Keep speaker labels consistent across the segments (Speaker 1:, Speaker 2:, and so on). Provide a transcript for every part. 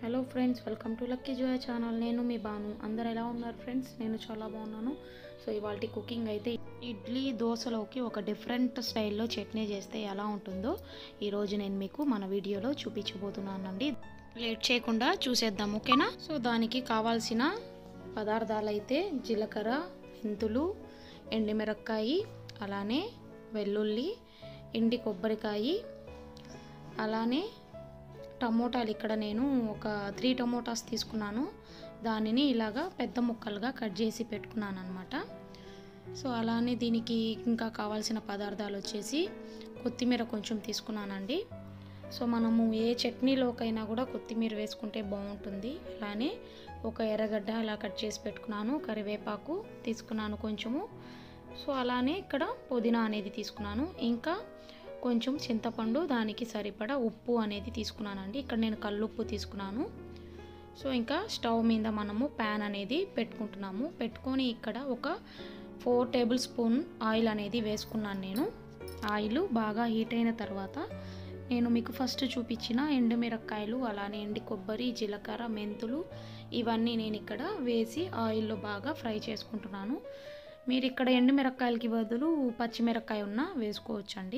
Speaker 1: hello friends welcome to lucky Zoya channel నేను మీ బాను అందరు ఎలా ఉన్నారు ఫ్రెండ్స్ నేను చాలా బాగున్నాను సో ఇవాళ కుకింగ్ అయితే ఇడ్లీ దోశలోకి ఒక డిఫరెంట్ స్టైల్లో చట్నీ చేస్తే ఎలా ఉంటుందో ఈరోజు నేను మీకు మన వీడియోలో చూపించబోతున్నానండి లేట్ చేయకుండా చూసేద్దాం ఓకేనా సో దానికి కావాల్సిన పదార్థాలు అయితే జీలకర్ర మెంతులు ఎండిమిరపకాయ అలానే వెల్లుల్లి ఎండి కొబ్బరికాయ అలానే టమోటాలు ఇక్కడ నేను ఒక త్రీ టమోటాస్ తీసుకున్నాను దానిని ఇలాగా పెద్ద ముక్కలుగా కట్ చేసి పెట్టుకున్నాను అనమాట సో అలానే దీనికి ఇంకా కావాల్సిన పదార్థాలు వచ్చేసి కొత్తిమీర కొంచెం తీసుకున్నానండి సో మనము ఏ చట్నీలోకైనా కూడా కొత్తిమీర వేసుకుంటే బాగుంటుంది అలానే ఒక ఎర్రగడ్డ అలా కట్ చేసి పెట్టుకున్నాను కరివేపాకు తీసుకున్నాను కొంచెము సో అలానే ఇక్కడ పుదీనా అనేది తీసుకున్నాను ఇంకా కొంచెం చింతపండు దానికి సరిపడా ఉప్పు అనేది తీసుకున్నానండి ఇక్కడ నేను కల్లుప్పు తీసుకున్నాను సో ఇంకా స్టవ్ మీద మనము ప్యాన్ అనేది పెట్టుకుంటున్నాము పెట్టుకొని ఇక్కడ ఒక ఫోర్ టేబుల్ స్పూన్ ఆయిల్ అనేది వేసుకున్నాను నేను ఆయిల్ బాగా హీట్ అయిన తర్వాత నేను మీకు ఫస్ట్ చూపించిన ఎండుమిరపకాయలు అలానే ఎండి కొబ్బరి జీలకర్ర మెంతులు ఇవన్నీ నేను ఇక్కడ వేసి ఆయిల్లో బాగా ఫ్రై చేసుకుంటున్నాను మీరు ఇక్కడ ఎండుమిరపకాయలకి బదులు పచ్చిమిరపకాయ ఉన్నా వేసుకోవచ్చండి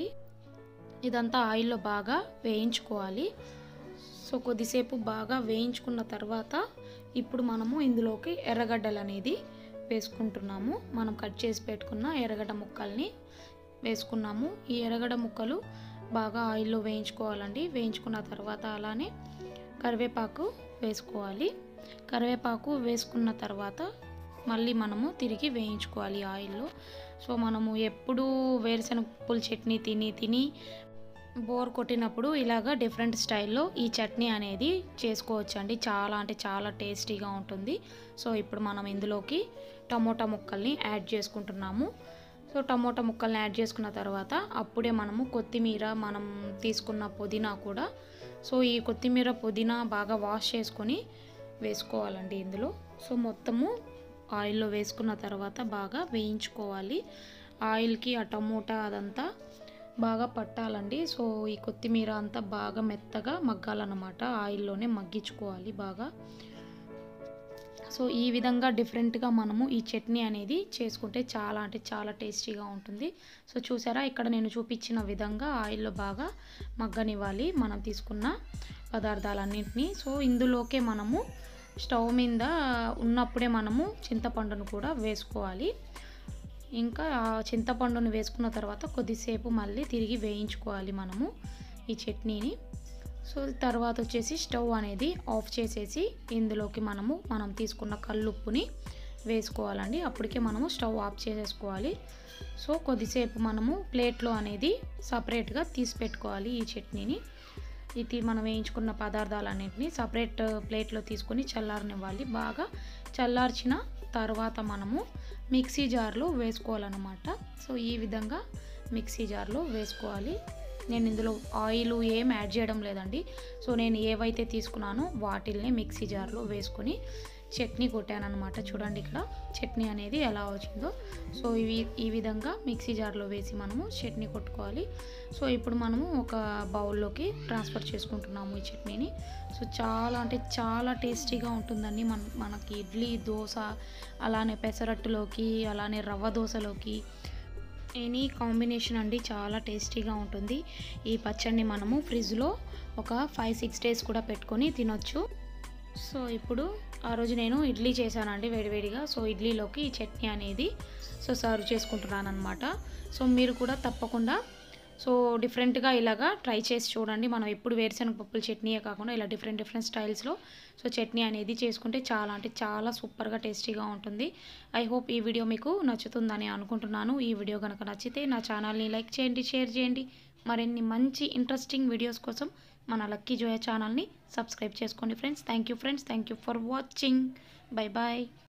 Speaker 1: ఇదంతా ఆయిల్లో బాగా వేయించుకోవాలి సో కొద్దిసేపు బాగా వేయించుకున్న తర్వాత ఇప్పుడు మనము ఇందులోకి ఎర్రగడ్డలు అనేది వేసుకుంటున్నాము మనం కట్ చేసి పెట్టుకున్న ఎర్రగడ్డ ముక్కల్ని వేసుకున్నాము ఈ ఎర్రగడ్డ ముక్కలు బాగా ఆయిల్లో వేయించుకోవాలండి వేయించుకున్న తర్వాత అలానే కరివేపాకు వేసుకోవాలి కరివేపాకు వేసుకున్న తర్వాత మళ్ళీ మనము తిరిగి వేయించుకోవాలి ఆయిల్లో సో మనము ఎప్పుడు వేరుశనగ పుల్ చట్నీ తిని తిని బోర్ కొట్టినప్పుడు ఇలాగ డిఫరెంట్ స్టైల్లో ఈ చట్నీ అనేది చేసుకోవచ్చండి చాలా అంటే చాలా టేస్టీగా ఉంటుంది సో ఇప్పుడు మనం ఇందులోకి టమోటా ముక్కల్ని యాడ్ చేసుకుంటున్నాము సో టమోటా ముక్కల్ని యాడ్ చేసుకున్న తర్వాత అప్పుడే మనము కొత్తిమీర మనం తీసుకున్న పుదీనా కూడా సో ఈ కొత్తిమీర పుదీనా బాగా వాష్ చేసుకొని వేసుకోవాలండి ఇందులో సో మొత్తము ఆయిల్లో వేసుకున్న తర్వాత బాగా వేయించుకోవాలి ఆయిల్కి ఆ టమోటా అదంతా బాగా పట్టాలండి సో ఈ కొత్తిమీర అంతా బాగా మెత్తగా మగ్గాలన్నమాట ఆయిల్లోనే మగ్గించుకోవాలి బాగా సో ఈ విధంగా డిఫరెంట్గా మనము ఈ చట్నీ అనేది చేసుకుంటే చాలా అంటే చాలా టేస్టీగా ఉంటుంది సో చూసారా ఇక్కడ నేను చూపించిన విధంగా ఆయిల్లో బాగా మగ్గనివ్వాలి మనం తీసుకున్న పదార్థాలన్నింటినీ సో ఇందులోకే మనము స్టవ్ మీద ఉన్నప్పుడే మనము చింతపండును కూడా వేసుకోవాలి ఇంకా ఆ చింతపండును వేసుకున్న తర్వాత కొద్దిసేపు మళ్ళీ తిరిగి వేయించుకోవాలి మనము ఈ చట్నీని సో తర్వాత వచ్చేసి స్టవ్ అనేది ఆఫ్ చేసేసి ఇందులోకి మనము మనం తీసుకున్న కల్లుప్పుని వేసుకోవాలండి అప్పటికే మనము స్టవ్ ఆఫ్ చేసేసుకోవాలి సో కొద్దిసేపు మనము ప్లేట్లో అనేది సపరేట్గా తీసి పెట్టుకోవాలి ఈ చట్నీని ఇది మనం వేయించుకున్న పదార్థాలన్నింటినీ సపరేట్ ప్లేట్లో తీసుకొని చల్లారనివ్వాలి బాగా చల్లార్చిన తర్వాత మనము మిక్సీ జార్లో వేసుకోవాలన్నమాట సో ఈ విధంగా మిక్సీ జార్లో వేసుకోవాలి నేను ఇందులో ఆయిల్ ఏం యాడ్ చేయడం లేదండి సో నేను ఏవైతే తీసుకున్నానో వాటిల్ని మిక్సీ జార్లో వేసుకొని చట్నీ కొట్టానమాట చూడండి ఇక్కడ చట్నీ అనేది ఎలా వచ్చిందో సో ఇవి ఈ విధంగా మిక్సీ జార్లో వేసి మనము చట్నీ కొట్టుకోవాలి సో ఇప్పుడు మనము ఒక బౌల్లోకి ట్రాన్స్ఫర్ చేసుకుంటున్నాము ఈ చట్నీని సో చాలా అంటే చాలా టేస్టీగా ఉంటుందండి మన మనకి ఇడ్లీ దోశ అలానే పెసరట్టులోకి అలానే రవ్వ దోశలోకి ఎనీ కాంబినేషన్ అండి చాలా టేస్టీగా ఉంటుంది ఈ పచ్చడిని మనము ఫ్రిడ్జ్లో ఒక ఫైవ్ సిక్స్ డేస్ కూడా పెట్టుకొని తినొచ్చు సో ఇప్పుడు ఆ రోజు నేను ఇడ్లీ చేశానండి వేడివేడిగా సో ఇడ్లీలోకి ఈ చట్నీ అనేది సో సర్వ్ చేసుకుంటున్నాను అనమాట సో మీరు కూడా తప్పకుండా సో డిఫరెంట్గా ఇలాగా ట్రై చేసి చూడండి మనం ఎప్పుడు వేరుశనగ పప్పుల చట్నీయే కాకుండా ఇలా డిఫరెంట్ డిఫరెంట్ స్టైల్స్లో సో చట్నీ అనేది చేసుకుంటే చాలా అంటే చాలా సూపర్గా టేస్టీగా ఉంటుంది ఐ హోప్ ఈ వీడియో మీకు నచ్చుతుందని అనుకుంటున్నాను ఈ వీడియో కనుక నచ్చితే నా ఛానల్ని లైక్ చేయండి షేర్ చేయండి మరిన్ని మంచి ఇంట్రెస్టింగ్ వీడియోస్ కోసం మన లక్కీ జోయా ఛానల్ని సబ్స్క్రైబ్ చేసుకోండి friends thank you friends thank you for watching bye bye